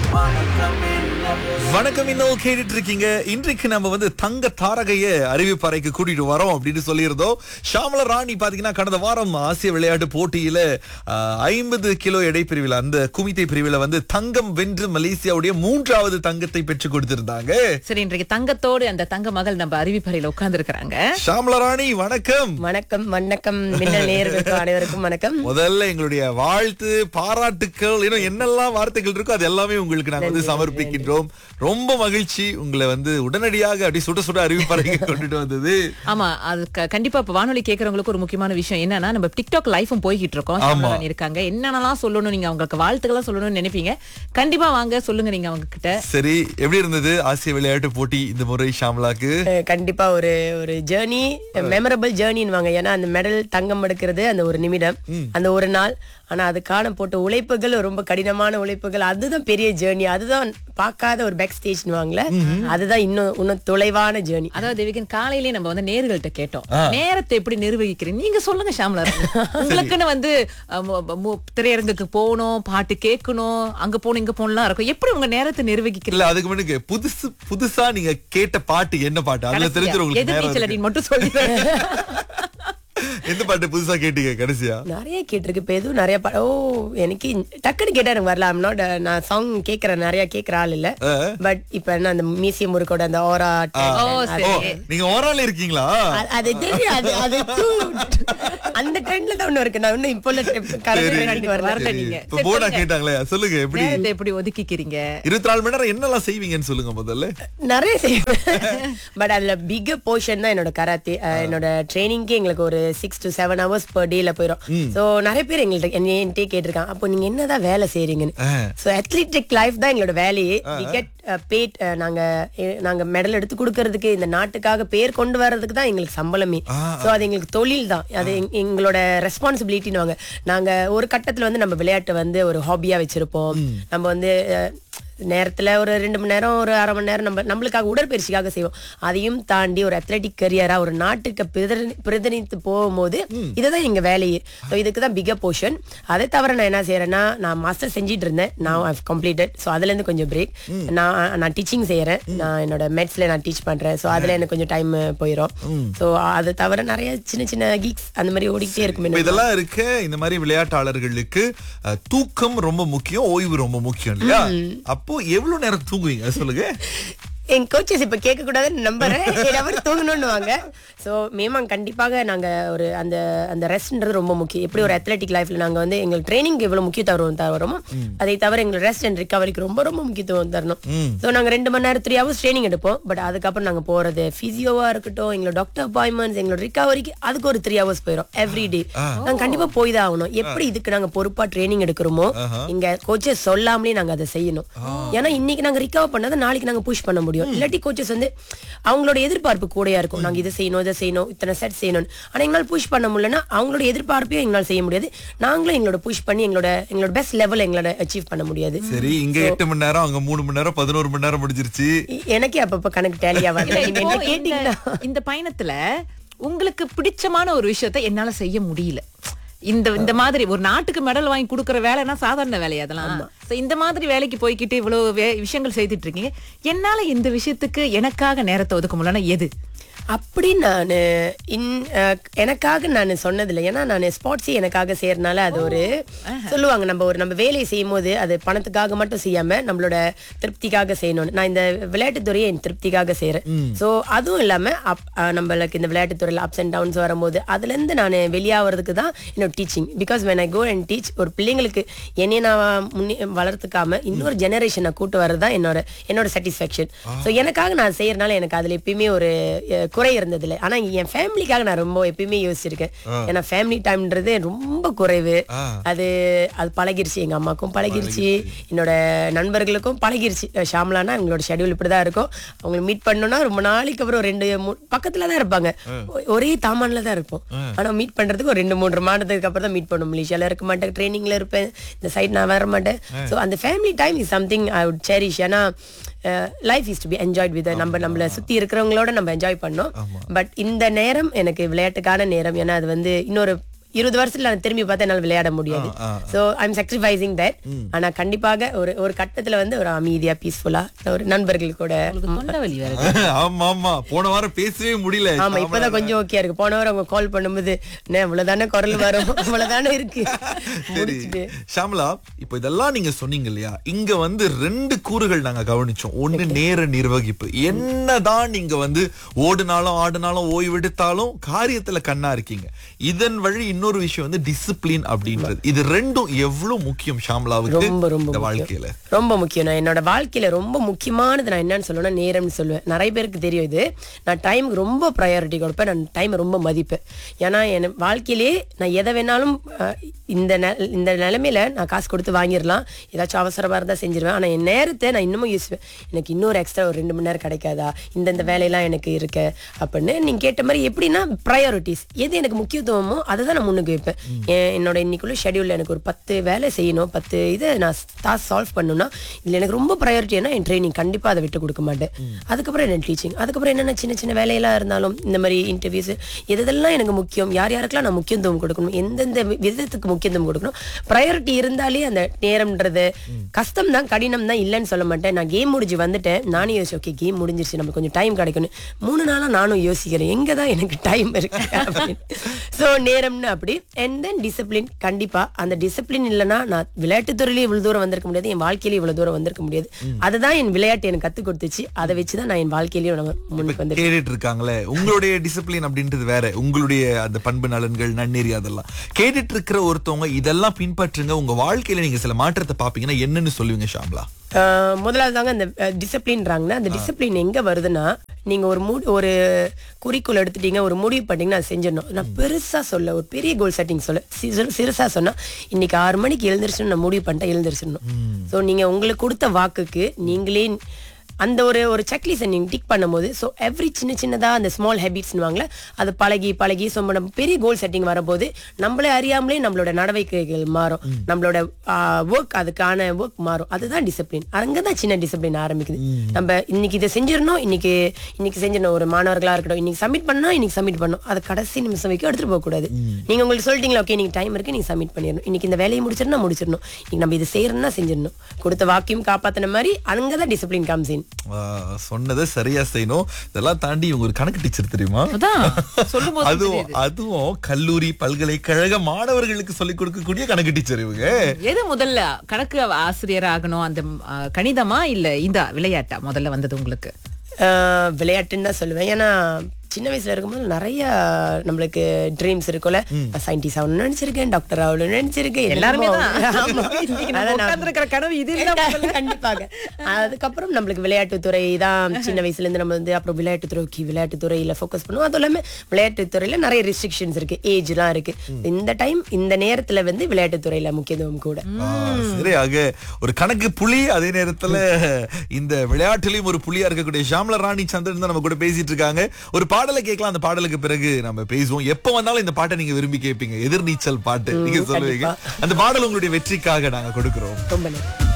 வணக்கம் இன்னும் கேட்டுட்டு இருக்கீங்க இன்றைக்கு நம்ம வந்து தங்க தாரகைய அறிவிப்பறைக்கு கூட்டிட்டு வரோம் அப்படின்னு சொல்லியிருந்தோம் ஷாமல ராணி பாத்தீங்கன்னா கடந்த வாரம் ஆசிய விளையாட்டு போட்டியில ஐம்பது கிலோ எடை பிரிவில் அந்த குமித்தை பிரிவில் வந்து தங்கம் வென்று மலேசியாவுடைய மூன்றாவது தங்கத்தை பெற்று கொடுத்திருந்தாங்க சரி இன்றைக்கு தங்கத்தோடு அந்த தங்க மகள் நம்ம அறிவிப்பறையில உட்கார்ந்து இருக்கிறாங்க ஷாமல ராணி வணக்கம் வணக்கம் வணக்கம் மின்னல் நேயர்களுக்கு அனைவருக்கும் வணக்கம் முதல்ல எங்களுடைய வாழ்த்து பாராட்டுக்கள் இன்னும் என்னெல்லாம் வார்த்தைகள் இருக்கோ அது எல்லாமே உங்களுக்கு நாங்க வந்து சமர்ப்பிக்கின்றோம் ரொம்ப மகிழ்ச்சி உங்களை வந்து உடனடியாக அப்படி சுட சுட அறிவிப்பறைக்கு கொண்டுட்டு வந்தது ஆமா அது க- கண்டிப்பா இப்ப வானொலி கேக்குறவங்களுக்கு ஒரு முக்கியமான விஷயம் என்னன்னா நம்ம டிக்டாக் லைஃபும் போய்கிட்டு இருக்கோம் ஆமா. சாமராணி இருக்காங்க என்னென்னலாம் சொல்லணும் நீங்க அவங்களுக்கு வாழ்த்துக்கெல்லாம் சொல்லணும்னு நினைப்பீங்க கண்டிப்பா வாங்க சொல்லுங்க நீங்க அவங்க கிட்ட சரி எப்படி இருந்தது ஆசிய விளையாட்டு போட்டி இந்த முறை ஷாம்லாக்கு அஹ் கண்டிப்பா ஒரு ஒரு ஜேர்னி மெமரபிள் ஜேர்னின்னு ஏன்னா அந்த மெடல் தங்கம் எடுக்கிறது அந்த ஒரு நிமிடம் அந்த ஒரு நாள் ஆனா அதுக்கான போட்ட உழைப்புகள் ரொம்ப கடினமான உழைப்புகள் அதுதான் பெரிய ஜேர்னி அதுதான் பார்க்காத ஒரு பேக் ஸ்டேஜ் வாங்கல அதுதான் இன்னும் இன்னும் தொலைவான ஜேர்னி அதாவது தேவிகன் காலையிலேயே நம்ம வந்து நேர்கள்ட்ட கேட்டோம் நேரத்தை எப்படி நிர்வகிக்கிறீங்க நீங்க சொல்லுங்க ஷாமலா உங்களுக்குன்னு வந்து அஹ், மு- மு- திரையரங்குக்கு போகணும் பாட்டு கேட்கணும் அங்க போகணும் இங்க போகணும்லாம் இருக்கும் எப்படி உங்க நேரத்தை நிர்வகிக்கிறீங்க இல்ல அதுக்கு முன்னுக்கு புதுசு புதுசா நீங்க கேட்ட பாட்டு என்ன பாட்டு அதுல தெரிஞ்சிடும் உங்களுக்கு எது நேரம் நீச்சல் இருக்கு. அடின்னு மட்டும் சொல்லி எந்த பாட்டு புதுசா கேட்டீங்க கடைசியா நிறைய கேட்டிருக்கு இப்ப எதுவும் நிறைய பா- ஓ எனக்கு டக்குன்னு கேட்டா எனக்கு வரல I'm not, uh, நான் சாங் கேக்குறேன் நிறைய கேக்குற ஆள் இல்ல பட் இப்ப என்ன அந்த மியூசியம் முறுக்கோட அந்த ஓரா ஓ ஓ சரி நீங்க ஓரால இருக்கீங்களா அது தெரியும் அது அது cute. அந்த ட்ரெண்ட்ல தான் ஒண்ணு இருக்கு நான் இன்னும் இப்போ உள்ள கரெக்ட் ட்ரெண்டுக்கு வரல வரல நீங்க இப்ப போனா கேட்டாங்களே சொல்லுங்க எப்படி நேரத்தை எப்படி ஒதுக்கிக்கிறீங்க இருபத்தி நாலு மணி நேரம் என்னெல்லாம் செய்வீங்கன்னு சொல்லுங்க முதல்ல நிறைய செய்வேன் பட் அதுல பிக் போர்ஷன் தான் என்னோட கராத்தே அஹ், என்னோட ட்ரைனிங்க்கு எங்களுக்கு ஒரு six to seven hours per டேல போயிடும் சோ நிறைய பேர் எங்கள்ட்ட என்கிட்டயே கேட்டிருக்காங்க அப்போ நீங்க என்னதான் வேலை செய்றீங்கன்னு சோ அத்லெட்டிக் லைஃப் தான் எங்களோட வேலையே வி கெட் பேட் நாங்க எ- நாங்க மெடல் எடுத்து கொடுக்கறதுக்கு இந்த நாட்டுக்காக பேர் கொண்டு வர்றதுக்கு தான் எங்களுக்கு சம்பளமே சோ அது எங்களுக்கு தொழில் தான் அது எங்க- எங்களோட ரெஸ்பான்சிபிலிட்டின்னு வாங்க நாங்க ஒரு கட்டத்துல வந்து நம்ம விளையாட்டை வந்து ஒரு ஹாபியா வச்சிருப்போம் நம்ம வந்து அஹ், நேரத்துல ஒரு ரெண்டு மணி நேரம் ஒரு அரை மணி நேரம் நம்ம நம்மளுக்காக உடற்பயிற்சிக்காக செய்வோம் அதையும் தாண்டி ஒரு அத்லெட்டிக் கரியரா ஒரு நாட்டுக்கு பிரதினி- பிரதிநிதித்து போகும்போது இதுதான் எங்க வேலையே ஸோ இதுக்கு தான் பிகர் போர்ஷன் அதை தவிர நான் என்ன செய்யறேன்னா நான் மாஸ்டர் செஞ்சிட்டு இருந்தேன் நான் ஐவ் கம்ப்ளீட்டட் ஸோ அதுல இருந்து கொஞ்சம் பிரேக் நான் நான் டீச்சிங் செய்யறேன் நான் என்னோட மெட்ஸ்ல நான் டீச் பண்றேன் ஸோ அதுல எனக்கு கொஞ்சம் டைம் போயிடும் ஸோ அது தவிர நிறைய சின்ன சின்ன கீக்ஸ் அந்த மாதிரி ஓடிக்கிட்டே இப்ப இருக்கும் இதெல்லாம் இருக்க இந்த மாதிரி விளையாட்டாளர்களுக்கு அஹ், தூக்கம் ரொம்ப முக்கியம் ஓய்வு ரொம்ப முக்கியம் இல்லையா அப்போ எவ்வளவு நேரம் தூங்குவீங்க அது சொல்லுங்க என் கோச்சஸ் இப்ப கேட்க கூடாதுன்னு நம்புறேன் அவர் தூங்கணும்னு வாங்க ஸோ மேமாங் கண்டிப்பாக நாங்க ஒரு அந்த அந்த ரெஸ்ட்ன்றது ரொம்ப முக்கியம் எப்படி ஒரு அத்லெட்டிக் லைஃப்ல நாங்க வந்து எங்களுக்கு ட்ரைனிங் எவ்வளவு முக்கியத்துவம் தருவோமோ அதை தவிர எங்களுக்கு ரெஸ்ட் அண்ட் ரிகவரிக்கு ரொம்ப ரொம்ப முக்கியத்துவம் தரணும் ஸோ நாங்க ரெண்டு மணி நேரம் த்ரீ ஹவர்ஸ் ட்ரைனிங் எடுப்போம் பட் அதுக்கப்புறம் நாங்க போறது பிசியோவா இருக்கட்டும் எங்களோட டாக்டர் அப்பாயின்மெண்ட்ஸ் எங்களோட ரிகவரிக்கு அதுக்கு ஒரு த்ரீ ஹவர்ஸ் போயிடும் எவ்ரி டே நாங்க கண்டிப்பா போய் தான் ஆகணும் எப்படி இதுக்கு நாங்க பொறுப்பா ட்ரைனிங் எடுக்கிறோமோ இங்க கோச்சஸ் சொல்லாமலே நாங்க அதை செய்யணும் ஏன்னா இன்னைக்கு நாங்க ரிகவர் பண்ணதை நாளைக்கு நாங்க புஷ் பண்ண முடியும் இல்லாட்டி கோச்சஸ் வந்து அவங்களோட எதிர்பார்ப்பு கூடயா இருக்கும் நாங்க இதை செய்யணும் இதை செய்யணும் இத்தனை செட் செய்யணும் ஆனா எங்களால் புஷ் பண்ண முடியலன்னா அவங்களோட எதிர்பார்ப்பையும் எங்களால் செய்ய முடியாது நாங்களும் எங்களோட புஷ் பண்ணி எங்களோட எங்களோட பெஸ்ட் லெவல் எங்களோட அச்சீவ் பண்ண முடியாது சரி இங்க எட்டு மணி நேரம் அங்க மூணு மணி நேரம் பதினோரு மணி நேரம் முடிஞ்சிருச்சு இ- எனக்கே அப்பப்ப கணக்கு டேலியா இல்ல, வரல நீங்க இப்போ என்ன கேட்டீங்கன்னா இந்த- இந்த பயணத்துல உங்களுக்கு பிடிச்சமான ஒரு விஷயத்தை என்னால செய்ய முடியல இந்த இந்த மாதிரி ஒரு நாட்டுக்கு மெடல் வாங்கி கொடுக்கற வேலைன்னா சாதாரண வேலை அதெல்லாம் So, இந்த மாதிரி வேலைக்கு போய்க்கிட்டு இவ்வளவு வே- விஷயங்கள் செய்துட்டு இருக்கீங்க என்னால இந்த விஷயத்துக்கு எனக்காக நேரத்தை ஒதுக்க முடியலன்னா எது அப்படி நான் இன் அஹ், எனக்காக நான் சொன்னதில்லை ஏன்னா நான் ஸ்போர்ட்ஸே எனக்காக செய்யறதுனால அது ஒரு சொல்லுவாங்க நம்ம ஒரு நம்ம வேலையை செய்யும் போது அது பணத்துக்காக மட்டும் செய்யாம நம்மளோட திருப்திக்காக செய்யணும்னு நான் இந்த விளையாட்டுத் துறையை என் திருப்திக்காக செய்யறேன் சோ அதுவும் இல்லாம அப்- அஹ், நம்மளுக்கு இந்த விளையாட்டுத் துறையில அப்ஸ் அண்ட் டவுன்ஸ் வரும்போது அதுல இருந்து நான் வெளியாகிறதுக்கு தான் என்னோட teaching because when I go and teach ஒரு பிள்ளைங்களுக்கு என்னைய நான் முன்னே வளர்த்துக்காம இன்னொரு ஜெனரேஷனை கூட்டு வர்றது தான் என்னோட என்னோட சாட்டிஸ்ஃபேக்ஷன் ஸோ எனக்காக நான் செய்யறதுனால எனக்கு அதுல எப்பயுமே ஒரு அஹ், குறை இருந்தது இல்லை ஆனா என் ஃபேமிலிக்காக நான் ரொம்ப எப்பயுமே யோசிச்சிருக்கேன் ஏன்னா ஃபேமிலி டைம்ன்றது ரொம்ப குறைவு அது அது பழகிருச்சு எங்க அம்மாக்கும் பழகிருச்சு என்னோட நண்பர்களுக்கும் பழகிருச்சு அஹ், ஷாம்லானா எங்களோட ஷெட்யூல் இப்படிதான் இருக்கும் அவங்களை மீட் பண்ணணும்னா ரொம்ப நாளைக்கு அப்புறம் ரெண்டு மூ- பக்கத்துல தான் இருப்பாங்க ஒ- ஒரே தாமான்ல தான் இருப்போம் ஆனா மீட் பண்றதுக்கு ஒரு ரெண்டு மூன்று மாதத்துக்கு அப்புறம் தான் மீட் பண்ணும் மலேசியால இருக்க மாட்டேன் ட்ரைனிங்ல இருப்பேன் இந்த சைட் நான் வர மாட்டேன் ஸோ அந்த family time is something I would cherish ஏன்னா life is to be enjoyed with நம்ம நம்மள சுத்தி இருக்கிறவங்களோட நம்ம என்ஜாய் பண்ணோம் பட் இந்த நேரம் எனக்கு விளையாட்டுக்கான நேரம் ஏன்னா அது வந்து இன்னொரு இருபது வருஷத்துல நான் திரும்பி பார்த்தா என்னால விளையாட முடியாது ஆ, ஆ. சோ ஐம் சாக்ரிஃபைசிங் தட் ஆனா கண்டிப்பாக ஒரு ஒரு கட்டத்துல வந்து ஒரு அமைதியா பீஸ்ஃபுல்லா ஒரு நண்பர்கள் கூட உங்களுக்கு தொண்டை வலி வேற ஆமா ஆமா போன வாரம் பேசவே முடியல ஆமா இப்பதான் கொஞ்சம் ஓகே இருக்கு போன வாரம் அவங்க கால் பண்ணும்போது என்ன இவ்வளவுதானே குரல் வரும் இவ்வளவுதானே இருக்கு சரி முடிச்சிட்டு ஷாமலா இப்போ இதெல்லாம் நீங்க சொன்னீங்க இல்லையா இங்க வந்து ரெண்டு கூறுகள் நாங்க கவனிச்சோம் ஒண்ணு நேர நிர்வகிப்பு என்னதான் நீங்க வந்து ஓடுனாலும் ஆடுனாலும் ஓய்வெடுத்தாலும் காரியத்துல கண்ணா இருக்கீங்க இதன் வழி இன்னொரு விஷயம் வந்து டிசிப்ளின் அப்படின்றது இது ரெண்டும் எவ்வளவு முக்கியம் ஷாம்லாவுக்கு ரொம்ப ரொம்ப இந்த முக்கியம். வாழ்க்கையில ரொம்ப முக்கியம் நான் என்னோட வாழ்க்கையில ரொம்ப முக்கியமானது நான் என்னன்னு சொல்லுவேன்னா நேரம்னு சொல்லுவேன் நிறைய பேருக்கு தெரியும் இது நான் டைமுக்கு ரொம்ப ப்ரையாரிட்டி கொடுப்பேன் நான் டைம் ரொம்ப மதிப்பேன் ஏன்னா என் வாழ்க்கையிலே நான் எதை வேணாலும் அஹ், இந்த நெ- இந்த நிலைமையில நான் காசு கொடுத்து வாங்கிடலாம் ஏதாச்சும் அவசரமா இருந்தா செஞ்சிருவேன் ஆனா என் நேரத்தை நான் இன்னமும் யோசிப்பேன் எனக்கு இன்னொரு எக்ஸ்ட்ரா ஒரு ரெண்டு மணி நேரம் கிடைக்காதா இந்தந்த வேலையெல்லாம் எனக்கு இருக்க அப்படின்னு நீங்க கேட்ட மாதிரி எப்படின்னா ப்ரையாரிட்டிஸ் எது எனக்கு முக்கியத்துவமோ அதை தான் நான் முன்னுக்கு வைப்பேன் என் என்னோட இன்னைக்குள்ள ஷெடியூல்ல எனக்கு ஒரு பத்து வேலை செய்யணும் பத்து இதை நான் டாஸ்க் சால்வ் பண்ணணும்னா இதுல எனக்கு ரொம்ப ப்ரையாரிட்டினா என் ட்ரைனிங் கண்டிப்பா அதை விட்டு கொடுக்க மாட்டேன் அதுக்கப்புறம் என்ன டீச்சிங் அதுக்கப்புறம் என்னென்ன சின்ன சின்ன வேலையெல்லாம் இருந்தாலும் இந்த மாதிரி இன்டர்வியூஸ் எதெல்லாம் எனக்கு முக்கியம் யார் யாருக்கெல்லாம் நான் முக்கியத்துவம் கொடுக்கணும் எந்தெந்த விதத்துக்கு முக்கியத்துவம் கொடுக்கணும் ப்ரையாரிட்டி இருந்தாலே அந்த நேரம்ன்றது கஷ்டம் தான் கடினம் தான் இல்லைன்னு சொல்ல மாட்டேன் நான் கேம் முடிஞ்சு வந்துட்டேன் நானும் யோசிச்சு ஓகே கேம் முடிஞ்சிருச்சு நம்ம கொஞ்சம் டைம் கிடைக்கணும் மூணு நாளா நானும் யோசிக்கிறேன் எங்க தான் எனக்கு டைம் இருக்கு ஸோ நேரம்னு அப்படி அண்ட் தென் டிசிப்ளின் கண்டிப்பா அந்த டிசிப்ளின் இல்லைன்னா நான் விளையாட்டு துறையில இவ்வளவு தூரம் வந்திருக்க முடியாது என் வாழ்க்கையில இவ்வளவு தூரம் வந்திருக்க முடியாது அதுதான் என் விளையாட்டு எனக்கு கத்து கொடுத்துச்சு அதை வச்சுதான் நான் என் வாழ்க்கையிலயும் நம்ம முன்னுக்கு வந்து கேட்டுட்டு இருக்காங்களே உங்களுடைய டிசிப்ளின் அப்படின்றது வேற உங்களுடைய அந்த பண்பு நலன்கள் நன்னெறி அதெல்லாம் கேட்டுட்டு இருக்கிற ஒருத்தவங்க இதெல்லாம் பின்பற்றுங்க உங்க வாழ்க்கையில நீங்க சில மாற்றத்தை பாப்பீங்கன்னா என்னன்னு சொல்லுவீங்க ஷாம்லா ஆஹ் முதலாவது தாங்க அந்த டிசிப்ளின்றாங்கன்னா அந்த டிசிப்ளின் எங்க வருதுன்னா நீங்க ஒரு மூ ஒரு குறிக்கோள் எடுத்துட்டீங்க ஒரு முடிவு பண்ணீங்கன்னா அதை செஞ்சிடணும் நான் பெருசா சொல்ல ஒரு பெரிய கோல் செட்டிங் சொல்ல சி- சிறு- சிறுசா சொன்னா இன்னைக்கு ஆறு மணிக்கு எழுந்திரிச்சணும் நான் முடிவு பண்ணிட்டேன் எழுந்திரிச்சிடணும் ஸோ நீங்க உங்களுக்கு கொடுத்த வாக்குக்கு நீங்களே அந்த ஒரு ஒரு செக்லிஸ்ட் நீங்க டிக் பண்ணும்போது ஸோ எவ்ரி சின்ன சின்னதா அந்த ஸ்மால் ஹேபிட்ஸ்னுவாங்களே அது பழகி பழகி ஸோ நம்ம பெரிய கோல் செட்டிங் வரும்போது நம்மளே அறியாமலே நம்மளோட நடவடிக்கைகள் மாறும் நம்மளோட ஒர்க் அதுக்கான ஒர்க் மாறும் அதுதான் டிசிப்ளின் அங்கதான் சின்ன டிசிப்ளின் ஆரம்பிக்குது நம்ம இன்னைக்கு இதை செஞ்சிடணும் இன்னைக்கு இன்னைக்கு செஞ்சிடணும் ஒரு மாணவர்களா இருக்கட்டும் இன்னைக்கு சப்மிட் பண்ணா இன்னைக்கு சப்மிட் பண்ணணும் அது கடைசி நிமிஷம் வரைக்கும் எடுத்துட்டு போக கூடாது நீங்க உங்களுக்கு சொல்லிட்டீங்களா ஓகே நீங்க டைம் இருக்கு நீங்க சப்மிட் பண்ணிடணும் இன்னைக்கு இந்த வேலையை முடிச்சிடணும் முடிச்சிடணும் இன்னைக்கு நம்ம இது செய்யறோம்னா செஞ்சிடணும் கொடுத்த வாக்கியம் காப்பாத்தின மாதிரி அங்கதான் டிசிப்ளின் கம்ஸ் இன் ஆஹ், சொன்னதை சரியா செய்யணும் இதெல்லாம் தாண்டி இவங்க ஒரு கணக்கு டீச்சர் தெரியுமா அதான் சொல்லும் போது அதுவும் அதுவும் கல்லூரி பல்கலைக்கழக மாணவர்களுக்கு சொல்லிக் கொடுக்கக்கூடிய கணக்கு டீச்சர் இவங்க எது முதல்ல கணக்கு ஆசிரியர் ஆகணும் அந்த ஆ, கணிதமா இல்ல இந்த விளையாட்டா முதல்ல வந்தது உங்களுக்கு ஆஹ் விளையாட்டுன்னு தான் சொல்லுவேன் ஏன்னா சின்ன வயசுல இருக்கும்போது நிறைய நம்மளுக்கு ட்ரீம்ஸ் இருக்கும்ல சயின்டிஸ்ட் ஆகணும்னு நினைச்சிருக்கேன் டாக்டர் ஆகணும்னு நினைச்சிருக்கேன் எல்லாருமே என்னமோ. தான் ஆமா. இன்னைக்கு நம்ம அதான் நான் உட்கார்ந்திருக்கிற கனவு இது இல்ல முதல்ல. கண்டிப்பாக அதுக்கப்புறம் நம்மளுக்கு விளையாட்டுத்துறை தான் சின்ன வயசுல இருந்து நம்ம வந்து அப்புறம் விளையாட்டுத்துறை ஓகே விளையாட்டுத்துறையில ஃபோக்கஸ் பண்ணுவோம் அதுவும் இல்லாம விளையாட்டுத்துறையில நிறைய ரெஸ்ட்ரிக்ஷன்ஸ் இருக்கு ஏஜ்லாம் இருக்கு இந்த டைம் இந்த நேரத்துல வந்து விளையாட்டுத்துறையில முக்கியத்துவம் கூட ஆஹ், சரி ஆக ஒரு கணக்கு புலி அதே நேரத்துல இந்த விளையாட்டுலயும் ஒரு புலியா இருக்கக்கூடிய ஷாம்ல ராணி சந்திரன் தான் நம்ம கூட பேசிட்டு இருக்காங்க ஒரு பாடலை கேட்கலாம் அந்த பாடலுக்கு பிறகு நம்ம பேசுவோம் எப்ப வந்தாலும் இந்த பாட்டை நீங்க விரும்பி கேட்பீங்க எதிர்நீச்சல் பாட்டு நீங்க சொல்லுவீங்க அந்த பாடல் உங்களுடைய வெற்றிக்காக நாங்க கொடுக்கிறோம் ரொம்ப நன்றி